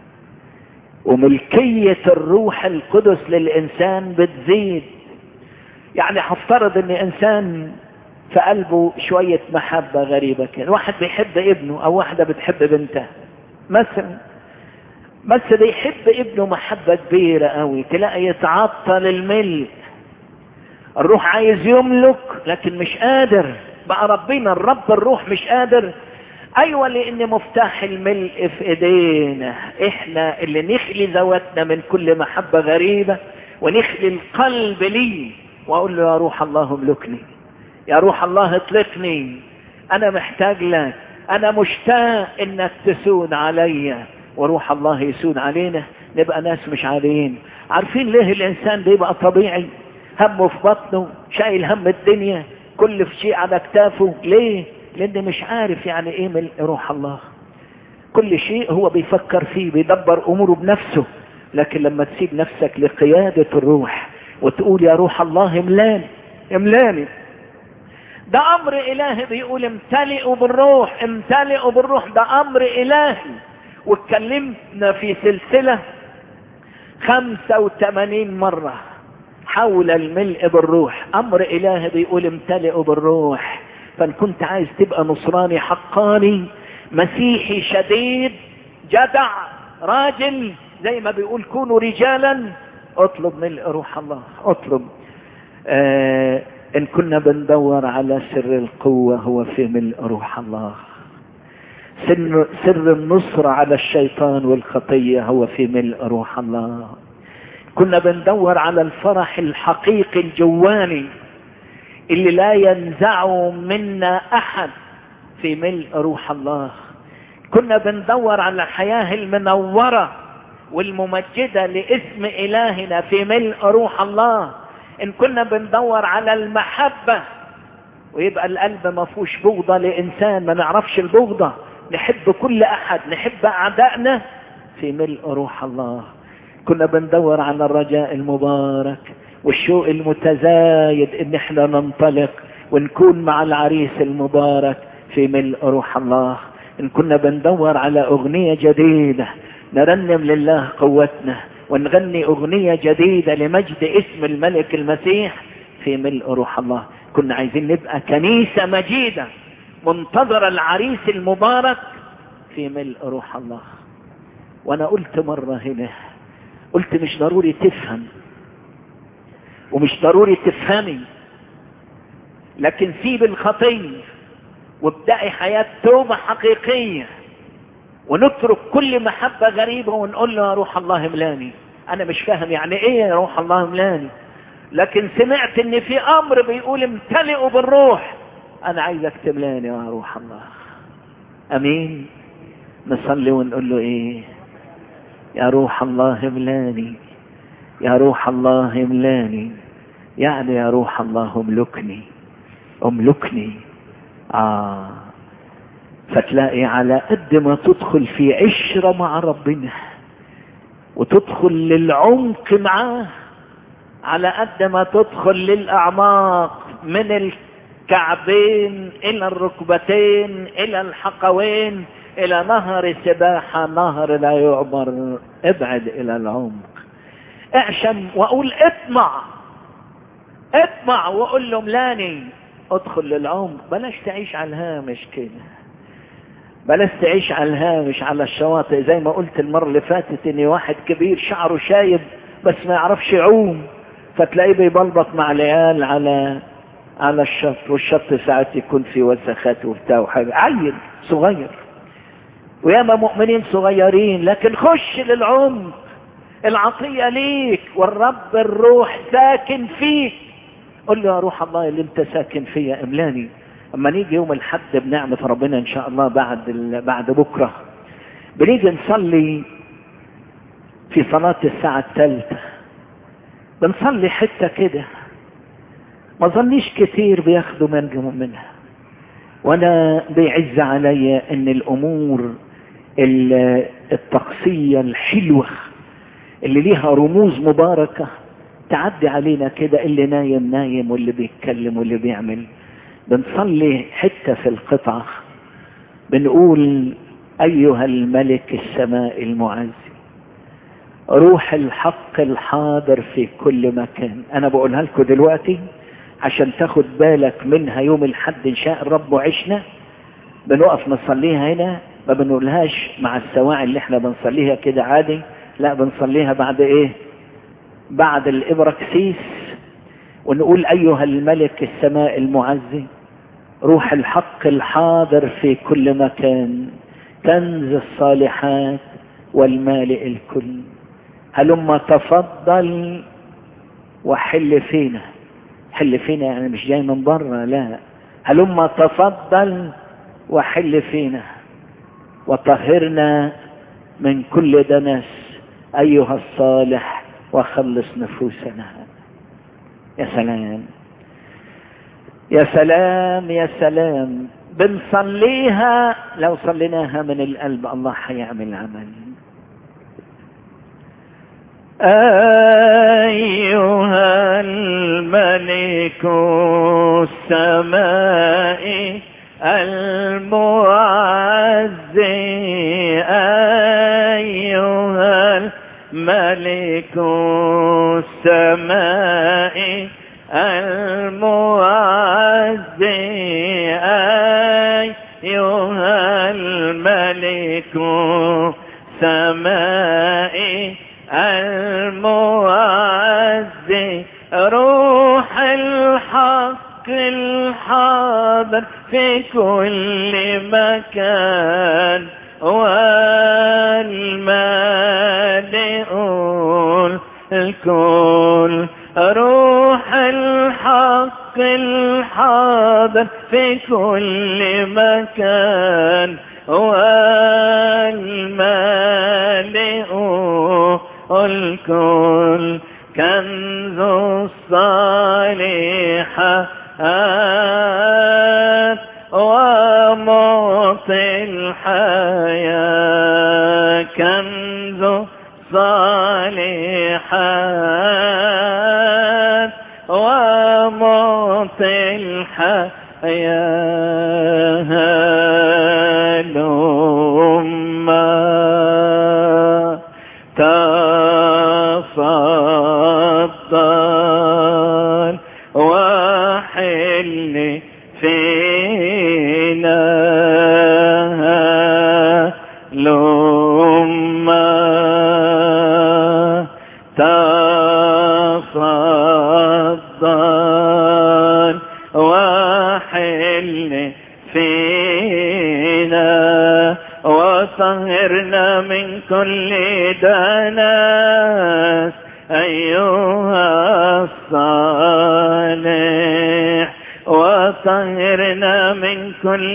B: وملكية الروح القدس للإنسان بتزيد يعني هفترض ان انسان في قلبه شوية محبة غريبة كده واحد بيحب ابنه او واحدة بتحب بنتها مثلا بس ده يحب ابنه محبة كبيرة قوي تلاقي يتعطل الملء الروح عايز يملك لكن مش قادر بقى ربنا الرب الروح مش قادر ايوه لان مفتاح الملء في ايدينا احنا اللي نخلي ذواتنا من كل محبة غريبة ونخلي القلب ليه واقول له يا روح الله املكني يا روح الله اطلقني انا محتاج لك انا مشتاق انك تسود عليا وروح الله يسود علينا نبقى ناس مش عاديين عارفين ليه الانسان بيبقى طبيعي همه في بطنه شايل هم الدنيا كل في شيء على اكتافه ليه لان مش عارف يعني ايه من روح الله كل شيء هو بيفكر فيه بيدبر اموره بنفسه لكن لما تسيب نفسك لقيادة الروح وتقول يا روح الله املاني املاني ده امر الهي بيقول امتلئوا بالروح امتلئوا بالروح ده امر الهي واتكلمنا في سلسلة خمسة وثمانين مرة حول الملء بالروح امر الهي بيقول امتلئوا بالروح فان كنت عايز تبقى نصراني حقاني مسيحي شديد جدع راجل زي ما بيقول كونوا رجالا اطلب ملء روح الله اطلب آه ان كنا بندور على سر القوة هو في ملء روح الله سر, سر النصر على الشيطان والخطية هو في ملء روح الله كنا بندور على الفرح الحقيقي الجواني اللي لا ينزعه منا احد في ملء روح الله كنا بندور على الحياة المنورة والممجدة لاسم الهنا في ملء روح الله ان كنا بندور على المحبة ويبقى القلب ما فيهوش بغضة لانسان ما نعرفش البغضة نحب كل احد نحب اعدائنا في ملء روح الله كنا بندور على الرجاء المبارك والشوق المتزايد ان احنا ننطلق ونكون مع العريس المبارك في ملء روح الله ان كنا بندور على اغنية جديدة نرنم لله قوتنا ونغني اغنية جديدة لمجد اسم الملك المسيح في ملء روح الله كنا عايزين نبقى كنيسة مجيدة منتظر العريس المبارك في ملء روح الله وانا قلت مرة هنا قلت مش ضروري تفهم ومش ضروري تفهمي لكن سيب الخطية وابدأي حياة توبة حقيقية ونترك كل محبة غريبة ونقول له يا روح الله املاني انا مش فاهم يعني ايه يا روح الله املاني لكن سمعت ان في امر بيقول امتلئوا بالروح انا عايزك تملاني يا روح الله امين نصلي ونقول له ايه يا روح الله املاني يا روح الله املاني يعني يا روح الله املكني املكني آه فتلاقي على قد ما تدخل في عشرة مع ربنا وتدخل للعمق معاه على قد ما تدخل للأعماق من الكعبين إلى الركبتين إلى الحقوين إلى نهر سباحة نهر لا يعبر ابعد إلى العمق اعشم وأقول اطمع اطمع وأقول له ملاني ادخل للعمق بلاش تعيش على الهامش كده بلاش تعيش على الهامش على الشواطئ زي ما قلت المرة اللي فاتت ان واحد كبير شعره شايب بس ما يعرفش يعوم فتلاقيه بيبلبط مع العيال على على الشط والشط ساعات يكون فيه وسخات وبتاع وحاجة عيل صغير وياما مؤمنين صغيرين لكن خش للعمق العطية ليك والرب الروح ساكن فيك قل له يا روح الله اللي انت ساكن فيا املاني اما نيجي يوم الحد بنعمة ربنا ان شاء الله بعد بعد بكرة بنيجي نصلي في صلاة الساعة الثالثة بنصلي حتة كده ما ظنيش كتير بياخدوا منهم منها وانا بيعز عليا ان الامور الطقسية الحلوة اللي ليها رموز مباركة تعدي علينا كده اللي نايم نايم واللي بيتكلم واللي بيعمل بنصلي حتة في القطعة بنقول أيها الملك السماء المعزي روح الحق الحاضر في كل مكان أنا بقولها لكم دلوقتي عشان تاخد بالك منها يوم الحد إن شاء الرب وعشنا بنقف نصليها هنا ما بنقولهاش مع السواعي اللي احنا بنصليها كده عادي لا بنصليها بعد ايه بعد الإبركسيس ونقول أيها الملك السماء المعزي روح الحق الحاضر في كل مكان كنز الصالحات والمالئ الكل هلما تفضل وحل فينا حل فينا يعني مش جاي من بره لا هلما تفضل وحل فينا وطهرنا من كل دنس أيها الصالح وخلص نفوسنا يا سلام يا سلام يا سلام بنصليها لو صليناها من القلب الله حيعمل عمل أيها الملك السماء المعزي أيها الملك السماء المعزي أيها الملك ملك سمائي المعز روح الحق الحاضر في كل مكان والمالئ الكل روح الحق الحاضر في كل مكان والمالئ الكل كنز الصالحات ومعطي الحياة كنز الصالحات ومعطي الحياة لما تفضل وحل فينا لما تفضل وحل فينا وطهرنا من كل دنس أيها الصالح وطهرنا من كل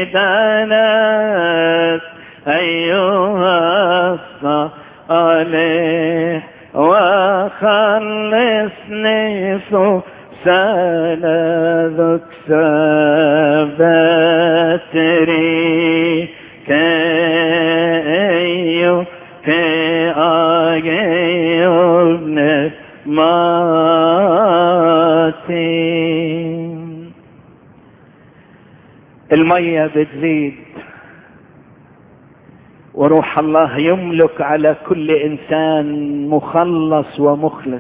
B: دنس أيها الصالح وخلصني فسانا ذك سبتري كأيو كأيو ابن ماتي المية بتزيد وروح الله يملك على كل انسان مخلص ومخلص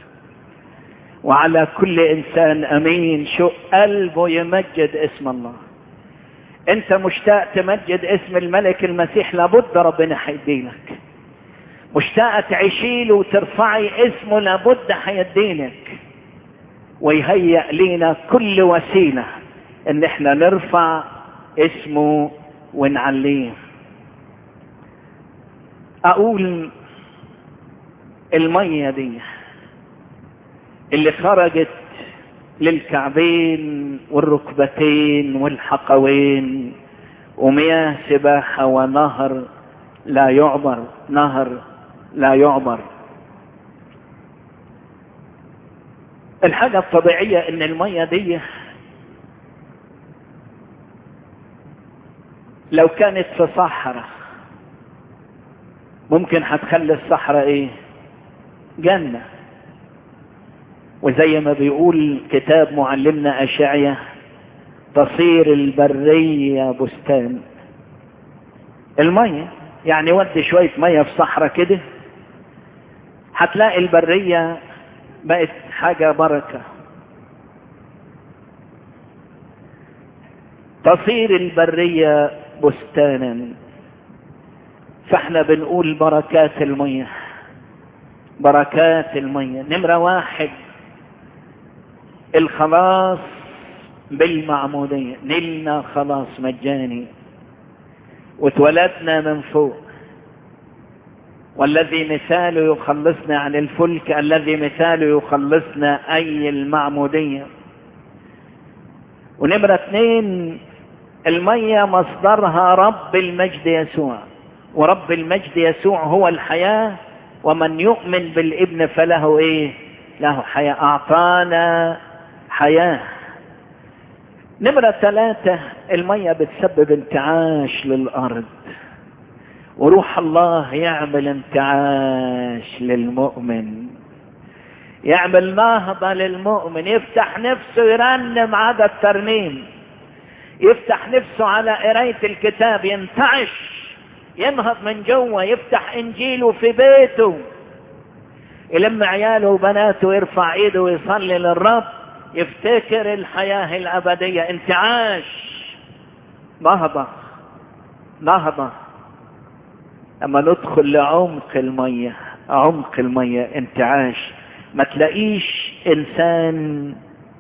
B: وعلى كل انسان امين شو قلبه يمجد اسم الله انت مشتاق تمجد اسم الملك المسيح لابد ربنا حيدينك مشتاقة تعيشي له وترفعي اسمه لابد حيدينك ويهيأ لينا كل وسيلة ان احنا نرفع اسمه ونعليه اقول المية دي اللي خرجت للكعبين والركبتين والحقوين ومياه سباحة ونهر لا يعبر نهر لا يعبر الحاجة الطبيعية ان المية دي لو كانت في صحراء ممكن هتخلي الصحراء ايه جنة وزي ما بيقول كتاب معلمنا أشعية تصير البرية بستان المية يعني ودي شوية مية في صحراء كده هتلاقي البرية بقت حاجة بركة تصير البرية بستانا فاحنا بنقول بركات المية بركات المية نمرة واحد الخلاص بالمعمودية نلنا خلاص مجاني واتولدنا من فوق والذي مثاله يخلصنا عن الفلك الذي مثاله يخلصنا أي المعمودية ونمرة اثنين المية مصدرها رب المجد يسوع ورب المجد يسوع هو الحياة ومن يؤمن بالابن فله ايه له حياة اعطانا حياة نمرة ثلاثة المية بتسبب انتعاش للأرض وروح الله يعمل انتعاش للمؤمن يعمل نهضة للمؤمن يفتح نفسه يرنم عدد الترنيم يفتح نفسه على قراية الكتاب ينتعش ينهض من جوه يفتح انجيله في بيته يلم عياله وبناته يرفع ايده ويصلي للرب يفتكر الحياة الأبدية انتعاش نهضة نهضة اما ندخل لعمق المية عمق المية انتعاش ما تلاقيش انسان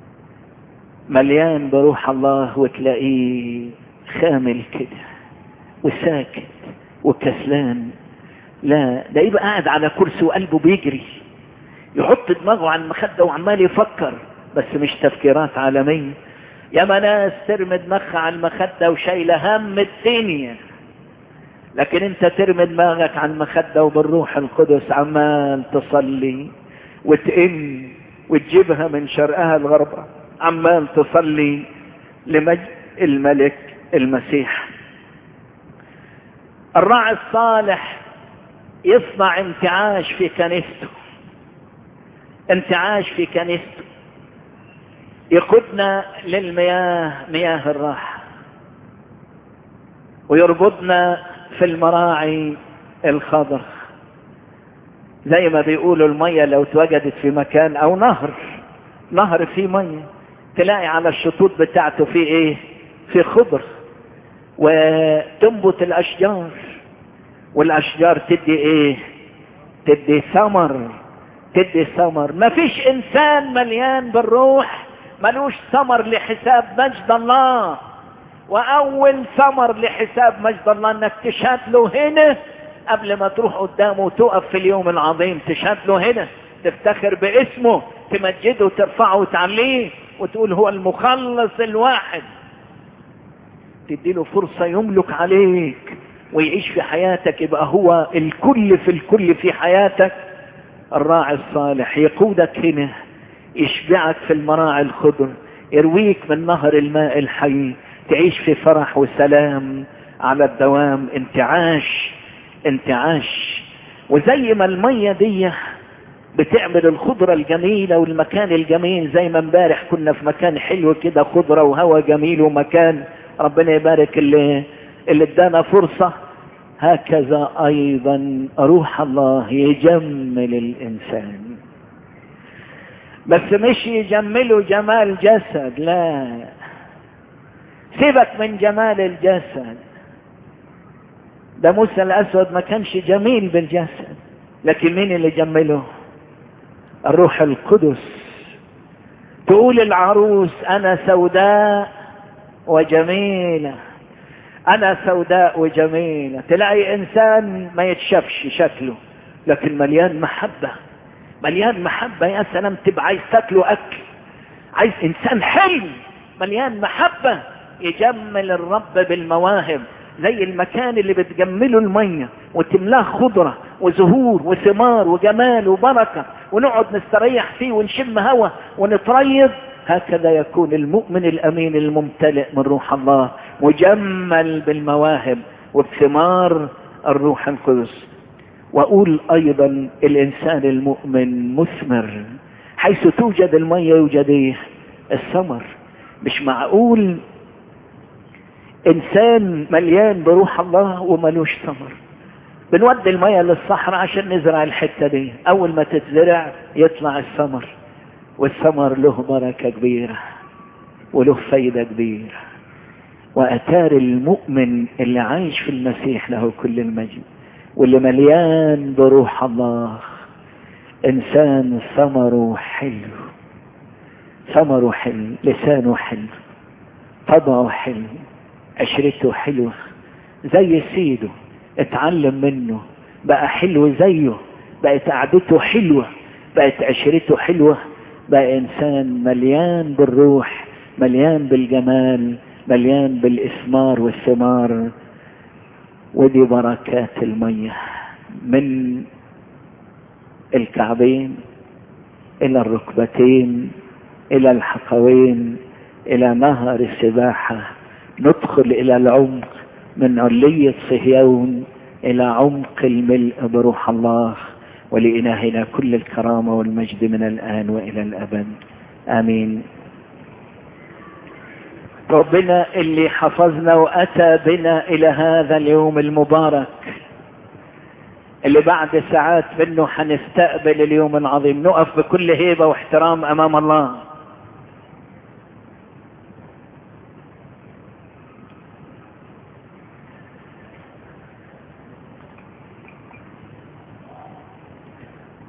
B: مليان بروح الله وتلاقيه خامل كده وساكت وكسلان لا ده يبقى قاعد على كرسي وقلبه بيجري يحط دماغه على المخدة وعمال يفكر بس مش تفكيرات عالمية يا ناس ترمي دماغها على المخدة وشايلة هم الدنيا لكن انت ترمي دماغك على المخدة وبالروح القدس عمال تصلي وتئن وتجيبها من شرقها لغربها عمال تصلي لمجد الملك المسيح الراعي الصالح يصنع انتعاش في كنيسته انتعاش في كنيسته يقودنا للمياه مياه الراحة ويربطنا في المراعي الخضر زي ما بيقولوا المية لو اتوجدت في مكان او نهر نهر فيه مية تلاقي على الشطوط بتاعته فيه ايه في خضر وتنبت الاشجار والاشجار تدي ايه تدي ثمر تدي ثمر ما فيش انسان مليان بالروح ملوش ثمر لحساب مجد الله واول ثمر لحساب مجد الله انك تشهد له هنا قبل ما تروح قدامه وتقف في اليوم العظيم تشهد له هنا تفتخر باسمه تمجده وترفعه وتعليه وتقول هو المخلص الواحد تديله فرصة يملك عليك ويعيش في حياتك يبقى هو الكل في الكل في حياتك الراعي الصالح يقودك هنا يشبعك في المراعي الخضر يرويك من نهر الماء الحي تعيش في فرح وسلام على الدوام انتعاش انتعاش وزي ما المية دي بتعمل الخضرة الجميلة والمكان الجميل زي ما امبارح كنا في مكان حلو كده خضرة وهواء جميل ومكان ربنا يبارك اللي اللي ادانا فرصة هكذا ايضا روح الله يجمل الانسان بس مش يجمله جمال جسد لا سيبك من جمال الجسد ده موسى الاسود ما كانش جميل بالجسد لكن مين اللي جمله الروح القدس تقول العروس انا سوداء وجميلة انا سوداء وجميلة تلاقي انسان ما يتشافش شكله لكن مليان محبة مليان محبة يا سلام تبقى عايز تاكله اكل عايز انسان حلو مليان محبة يجمل الرب بالمواهب زي المكان اللي بتجمله المية وتملاه خضرة وزهور وثمار وجمال وبركة ونقعد نستريح فيه ونشم هوا ونتريض هكذا يكون المؤمن الأمين الممتلئ من روح الله مجمل بالمواهب وبثمار الروح القدس وأقول أيضا الإنسان المؤمن مثمر حيث توجد المية يوجد إيه؟ الثمر مش معقول إنسان مليان بروح الله وملوش ثمر بنودي المية للصحراء عشان نزرع الحتة دي أول ما تتزرع يطلع الثمر والثمر له بركة كبيرة وله فايدة كبيرة وأتار المؤمن اللي عايش في المسيح له كل المجد واللي مليان بروح الله إنسان ثمره حلو ثمره حلو لسانه حلو طبعه حلو عشرته حلوة زي سيده اتعلم منه بقى حلو زيه بقت قعدته حلوة بقت عشرته حلوة بقى انسان مليان بالروح مليان بالجمال مليان بالاسمار والثمار ودي بركات المية من الكعبين الى الركبتين الى الحقوين الى نهر السباحة ندخل الى العمق من علية صهيون الى عمق الملء بروح الله ولإلهنا كل الكرامة والمجد من الآن وإلى الأبد آمين ربنا اللي حفظنا وأتى بنا إلى هذا اليوم المبارك اللي بعد ساعات منه حنستقبل اليوم العظيم نقف بكل هيبة واحترام أمام الله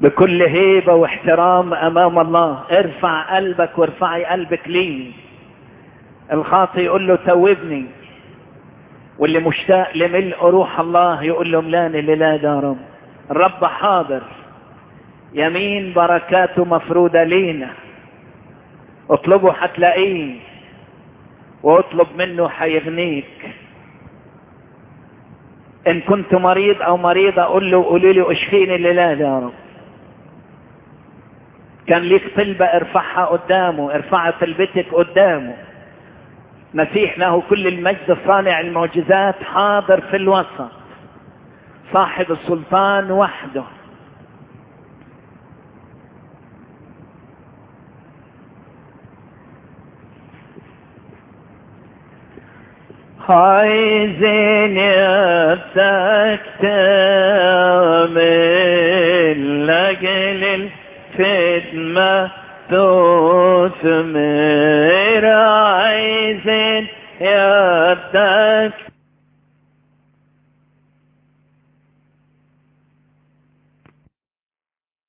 B: بكل هيبة واحترام امام الله ارفع قلبك وارفعي قلبك ليه الخاطي يقول له توبني واللي مشتاق لملء روح الله يقول له ملاني لله يا رب الرب حاضر يمين بركاته مفروضة لينا اطلبه هتلاقيه واطلب منه حيغنيك ان كنت مريض او مريضة اقول له قولي لي اشفيني لله يا رب كان ليك طلبة ارفعها قدامه ارفعها طلبتك قدامه مسيح له كل المجد صانع المعجزات حاضر في الوسط صاحب السلطان وحده عايزين يدك تعمل لأجل الخدمة تثمر عايزين يدك